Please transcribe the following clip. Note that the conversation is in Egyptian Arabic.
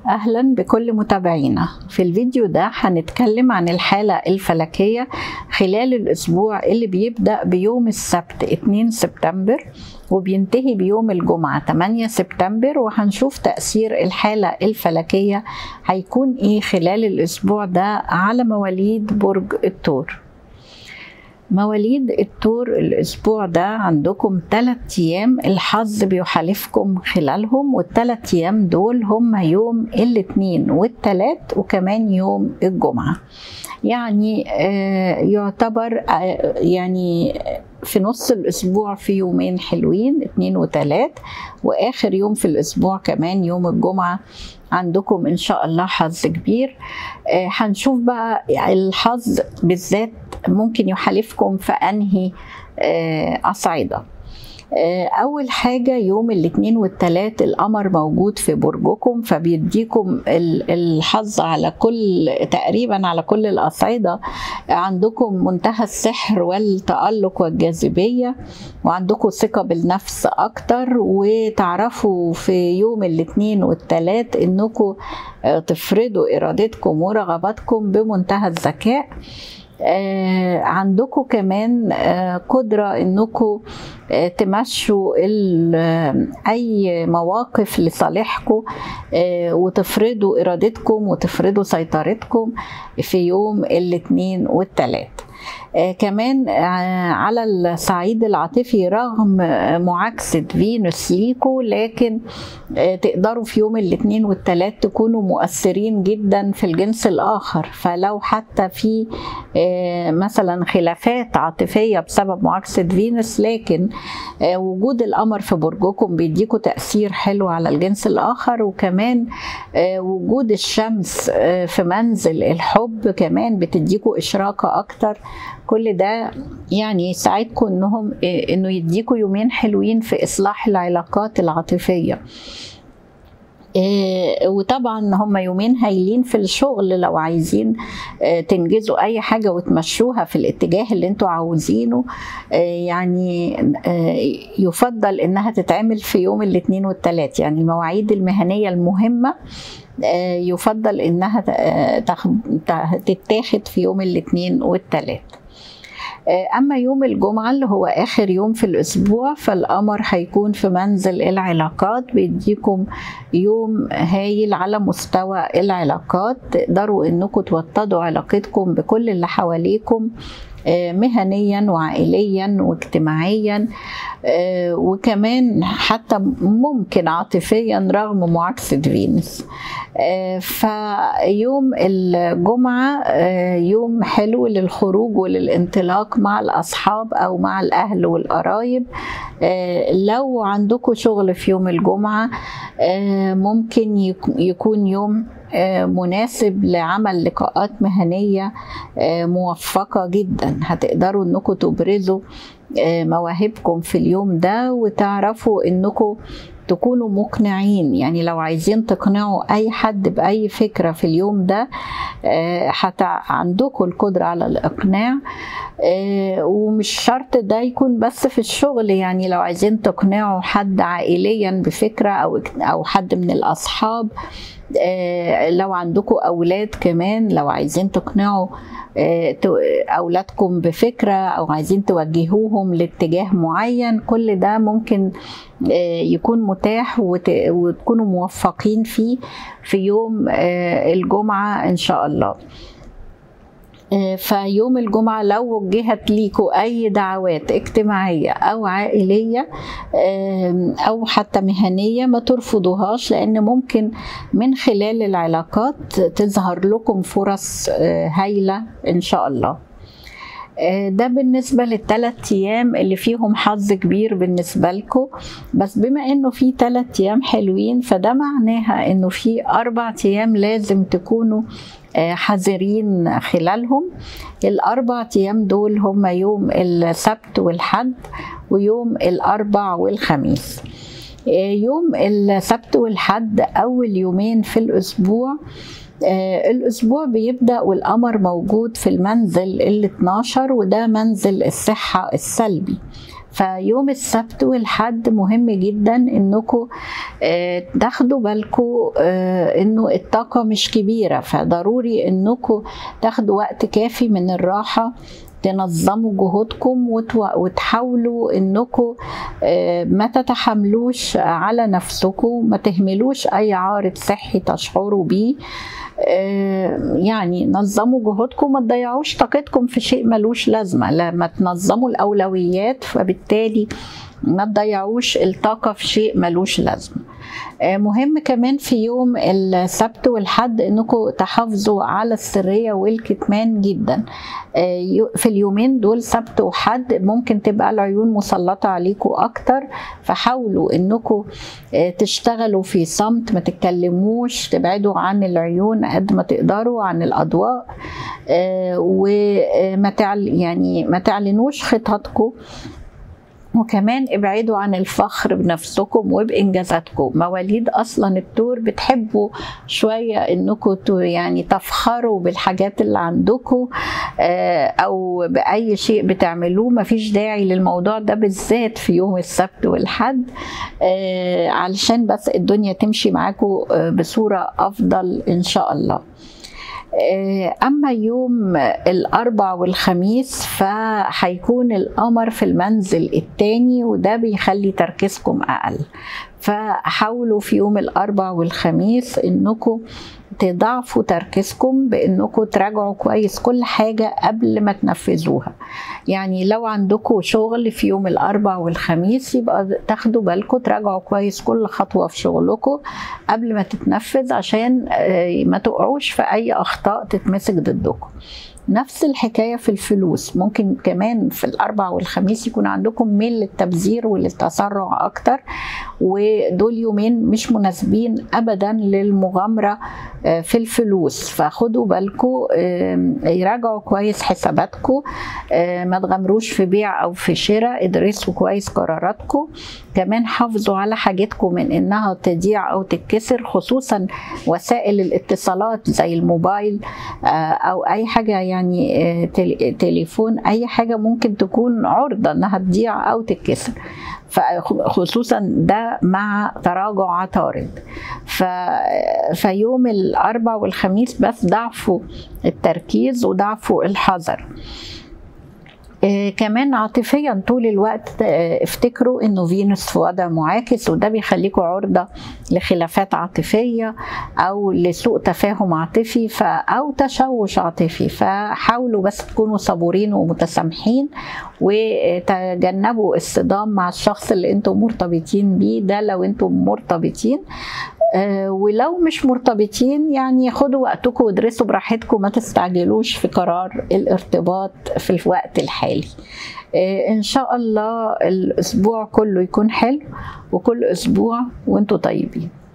أهلا بكل متابعينا في الفيديو ده هنتكلم عن الحالة الفلكية خلال الأسبوع اللي بيبدأ بيوم السبت 2 سبتمبر وبينتهي بيوم الجمعة 8 سبتمبر وهنشوف تأثير الحالة الفلكية هيكون إيه خلال الأسبوع ده على مواليد برج الثور مواليد الثور الأسبوع ده عندكم ثلاث أيام الحظ بيحالفكم خلالهم والثلاث أيام دول هم يوم الاثنين والثلاث وكمان يوم الجمعة يعني آه يعتبر آه يعني في نص الأسبوع في يومين حلوين اتنين وتلات وآخر يوم في الأسبوع كمان يوم الجمعة عندكم إن شاء الله حظ كبير آه هنشوف بقى الحظ بالذات ممكن يحالفكم في أنهي آه أصعدة أول حاجة يوم الاثنين والثلاث القمر موجود في برجكم فبيديكم الحظ على كل تقريبا على كل الأصعدة عندكم منتهى السحر والتألق والجاذبية وعندكم ثقة بالنفس أكتر وتعرفوا في يوم الاثنين والثلاث إنكم تفرضوا إرادتكم ورغباتكم بمنتهى الذكاء آه عندكم كمان آه قدرة انكم آه تمشوا اي مواقف لصالحكم وتفرضوا ارادتكم وتفرضوا سيطرتكم في يوم الاثنين والثلاث آه كمان آه على الصعيد العاطفي رغم آه معاكسة فينوس ليكو لكن تقدروا في يوم الاثنين والثلاث تكونوا مؤثرين جدا في الجنس الآخر فلو حتى في مثلا خلافات عاطفية بسبب معاكسة فينوس لكن وجود القمر في برجكم بيديكوا تأثير حلو على الجنس الآخر وكمان وجود الشمس في منزل الحب كمان بتديكوا إشراقة أكتر كل ده يعني يساعدكم انهم انه يديكوا يومين حلوين في اصلاح العلاقات العاطفيه إيه وطبعا هم يومين هايلين في الشغل لو عايزين إيه تنجزوا اي حاجه وتمشوها في الاتجاه اللي انتوا عاوزينه إيه يعني يفضل انها تتعمل في يوم الاثنين والثلاث يعني المواعيد المهنيه المهمه يفضل انها تتاخد في يوم الاثنين والثلاث أما يوم الجمعة اللي هو آخر يوم في الأسبوع فالقمر هيكون في منزل العلاقات بيديكم يوم هايل على مستوى العلاقات تقدروا إنكم توطدوا علاقتكم بكل اللي حواليكم مهنيا وعائليا واجتماعيا وكمان حتى ممكن عاطفيا رغم معاكسة فينوس فيوم الجمعة يوم حلو للخروج وللانطلاق مع الأصحاب أو مع الأهل والقرايب لو عندكم شغل في يوم الجمعة ممكن يكون يوم مناسب لعمل لقاءات مهنية موفقة جدا هتقدروا انكم تبرزوا مواهبكم في اليوم ده وتعرفوا انكم تكونوا مقنعين يعني لو عايزين تقنعوا اي حد باي فكره في اليوم ده حتى عندكم القدره على الاقناع ومش شرط ده يكون بس في الشغل يعني لو عايزين تقنعوا حد عائليا بفكره او او حد من الاصحاب لو عندكم اولاد كمان لو عايزين تقنعوا اولادكم بفكره او عايزين توجهوهم لاتجاه معين كل ده ممكن يكون متاح وتكونوا موفقين فيه في يوم الجمعه ان شاء الله فيوم الجمعة لو وجهت ليكوا أي دعوات اجتماعية أو عائلية أو حتى مهنية ما ترفضوهاش لأن ممكن من خلال العلاقات تظهر لكم فرص هايلة إن شاء الله ده بالنسبة للثلاث أيام اللي فيهم حظ كبير بالنسبة لكم بس بما إنه في ثلاث أيام حلوين فده معناها إنه في أربع أيام لازم تكونوا حذرين خلالهم الأربع أيام دول هم يوم السبت والحد ويوم الأربع والخميس يوم السبت والحد أول يومين في الأسبوع آه الأسبوع بيبدأ والقمر موجود في المنزل ال 12 وده منزل الصحة السلبي فيوم السبت والحد مهم جدا انكم تاخدوا بالكم انه الطاقه مش كبيره فضروري انكم تاخدوا وقت كافي من الراحه تنظموا جهودكم وتحاولوا انكم ما تتحملوش على نفسكم ما تهملوش اي عارض صحي تشعروا بيه يعني نظموا جهودكم ما تضيعوش طاقتكم في شيء ملوش لازمه لما تنظموا الاولويات فبالتالي ما تضيعوش الطاقه في شيء ملوش لازمه مهم كمان في يوم السبت والحد انكم تحافظوا على السريه والكتمان جدا في اليومين دول سبت وحد ممكن تبقى العيون مسلطه عليكم اكتر فحاولوا انكم تشتغلوا في صمت ما تتكلموش تبعدوا عن العيون قد ما تقدروا عن الاضواء وما تعل يعني ما تعلنوش خططكم وكمان ابعدوا عن الفخر بنفسكم وبانجازاتكم مواليد اصلا التور بتحبوا شويه انكم يعني تفخروا بالحاجات اللي عندكم او باي شيء بتعملوه مفيش داعي للموضوع ده بالذات في يوم السبت والحد علشان بس الدنيا تمشي معاكم بصوره افضل ان شاء الله أما يوم الأربع والخميس فهيكون القمر في المنزل التاني وده بيخلي تركيزكم أقل فحاولوا في يوم الأربع والخميس إنكم تضاعفوا تركيزكم بانكم تراجعوا كويس كل حاجه قبل ما تنفذوها يعني لو عندكم شغل في يوم الاربع والخميس يبقى تاخدوا بالكم تراجعوا كويس كل خطوه في شغلكم قبل ما تتنفذ عشان ما تقعوش في اي اخطاء تتمسك ضدكم نفس الحكايه في الفلوس ممكن كمان في الاربع والخميس يكون عندكم ميل للتبذير وللتسرع اكتر ودول يومين مش مناسبين ابدا للمغامره في الفلوس فخدوا بالكم يراجعوا كويس حساباتكم ما تغامروش في بيع او في شراء ادرسوا كويس قراراتكم كمان حافظوا على حاجتكم من انها تضيع او تتكسر خصوصا وسائل الاتصالات زي الموبايل او اي حاجه يعني تليفون اي حاجه ممكن تكون عرضه انها تضيع او تتكسر فخصوصا ده مع تراجع عطارد ف... فيوم الاربع والخميس بس ضعفوا التركيز وضعفوا الحذر آه كمان عاطفيا طول الوقت آه افتكروا انه فينوس في وضع معاكس وده بيخليكم عرضه لخلافات عاطفيه او لسوء تفاهم عاطفي ف او تشوش عاطفي فحاولوا بس تكونوا صبورين ومتسامحين وتجنبوا الصدام مع الشخص اللي انتم مرتبطين بيه ده لو انتم مرتبطين آه ولو مش مرتبطين يعني خدوا وقتكم وادرسوا براحتكم ما تستعجلوش في قرار الارتباط في الوقت الحالي آه ان شاء الله الاسبوع كله يكون حلو وكل اسبوع وانتم طيبين